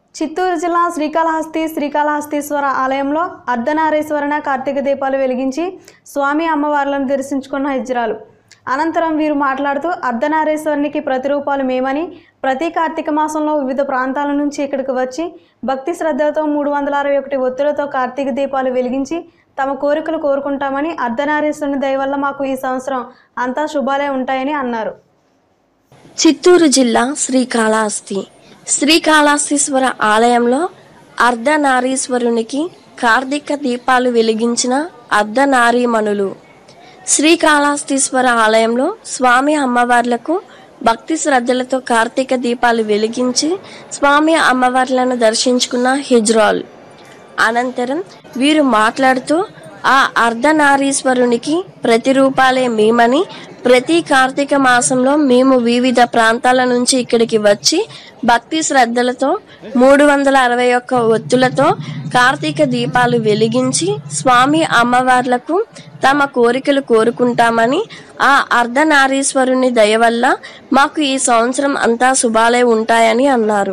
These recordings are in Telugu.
చిత్తూరు జిల్లా శ్రీకాళహస్తి శ్రీకాళహస్తీశ్వర ఆలయంలో అర్ధనారీశ్వరణ కార్తీక దీపాలు వెలిగించి స్వామి అమ్మవార్లను దర్శించుకున్న హిజ్రాలు అనంతరం వీరు మాట్లాడుతూ అర్ధనారీశ్వరునికి ప్రతిరూపాలు మేమని ప్రతి కార్తీక మాసంలో వివిధ ప్రాంతాల నుంచి ఇక్కడికి వచ్చి భక్తి శ్రద్ధలతో మూడు వందల అరవై ఒకటి ఒత్తులతో కార్తీక దీపాలు వెలిగించి తమ కోరికలు కోరుకుంటామని అర్ధనారీశ్వరుని దయ వల్ల మాకు ఈ సంవత్సరం అంతా శుభాలే ఉంటాయని అన్నారు చిత్తూరు జిల్లా శ్రీకాళహస్తి శ్రీకాళహస్తీశ్వర ఆలయంలో అర్ధనారీశ్వరునికి కార్తీక దీపాలు వెలిగించిన అర్ధనారీమణులు శ్రీకాళహస్తీశ్వర ఆలయంలో స్వామి అమ్మవార్లకు భక్తి శ్రద్ధలతో కార్తీక దీపాలు వెలిగించి స్వామి అమ్మవార్లను దర్శించుకున్న హిజ్రాల్ అనంతరం వీరు మాట్లాడుతూ ఆ అర్ధనారీశ్వరునికి ప్రతిరూపాలే మేమని ప్రతి కార్తీక మాసంలో మేము వివిధ ప్రాంతాల నుంచి ఇక్కడికి వచ్చి భక్తి శ్రద్ధలతో మూడు వందల అరవై ఒక్క ఒత్తులతో కార్తీక దీపాలు వెలిగించి స్వామి అమ్మవార్లకు తమ కోరికలు కోరుకుంటామని ఆ అర్ధనారీశ్వరుని దయ వల్ల మాకు ఈ సంవత్సరం అంతా శుభాలే ఉంటాయని అన్నారు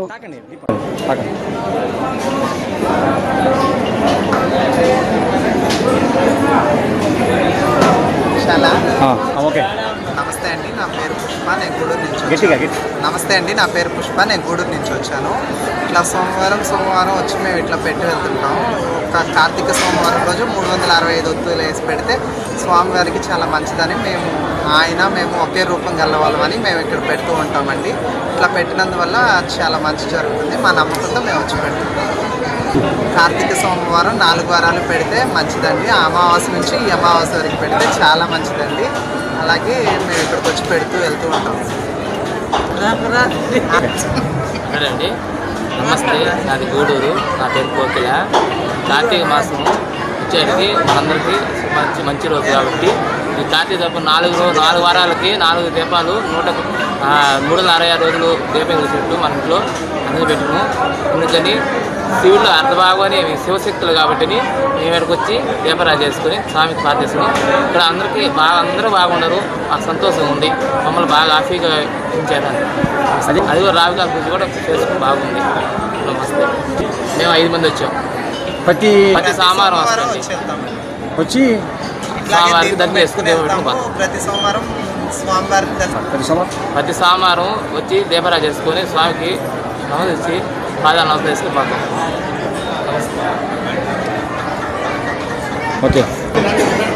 చాలా ఆ, ఓకే నమస్తే అండి నా పేరు పుష్ప నేను గూడూరు నుంచి వచ్చాను. గట్టిగా గట్టి నమస్తే అండి నా పేరు పుష్ప నేను గూడూరు నుంచి వచ్చాను ఇట్లా సోమవారం సోమవారం వచ్చి మేము ఇట్లా పెట్టి వెళ్తుంటాం ఒక కార్తీక సోమవారం రోజు మూడు వందల అరవై ఐదు ఒత్తులు వేసి పెడితే స్వామివారికి చాలా మంచిదని మేము ఆయన మేము ఒకే రూపం గలవాళ్ళమని మేము ఇక్కడ పెడుతూ ఉంటామండి ఇట్లా పెట్టినందువల్ల చాలా మంచి జరుగుతుంది మా నమ్మకంతో మేము వచ్చి పెడుతున్నాం కార్తీక సోమవారం నాలుగు వారాలు పెడితే మంచిదండి ఆ అమావాస్య నుంచి ఈ అమావాస్య వరకు పెడితే చాలా మంచిదండి అలాగే మేము ఇక్కడికి వచ్చి పెడుతూ వెళ్తూ ఉంటాం అండి నమస్తే నాది గూడూరు నా పేరు కోకిల కార్తీక మాసం వచ్చేటికి మనందరికీ మంచి మంచి రోజు కాబట్టి ఈ కార్తీక దీపం నాలుగు రోజు నాలుగు వారాలకి నాలుగు దీపాలు నూట ఆ, మూడు వందల అరవై ఆరు రోజులు దీపం చెట్టు మన ఇంట్లో అందుకు పెట్టినాము అందుకని శివుడు అర్ధభాగం అని శివశక్తులు కాబట్టి మేము ఇక్కడికి వచ్చి దీపరాజు చేసుకుని స్వామికి ప్రార్థిస్తున్నాం ఇక్కడ అందరికీ బాగా అందరూ బాగున్నారు మాకు సంతోషం ఉంది మమ్మల్ని బాగా హ్యాపీగా ఉంచారని అది అది కూడా రావికాల పూజ కూడా చేసుకుని బాగుంది నమస్తే మేము ఐదు మంది వచ్చాం ప్రతి ప్రతి సోమవారం సోమవారం వస్తుంది వచ్చి వెళ్తామండి. వచ్చి ఇట్లాగే స్వామివారికి దీపం దగ్గర పెట్టుకుని వేసుకుని వెళ్తాము. పెట్టుకుంటాం. ప్రతి సోమవారం స్వామివారికి దర్శనం ప్రతి సోమవారం ప్రతి సోమవారం వచ్చి దీపరాజు చేసుకొని స్వామికి నమస్కరించి పాదాలు నమస్కరిస్తే పోతాం ఓకే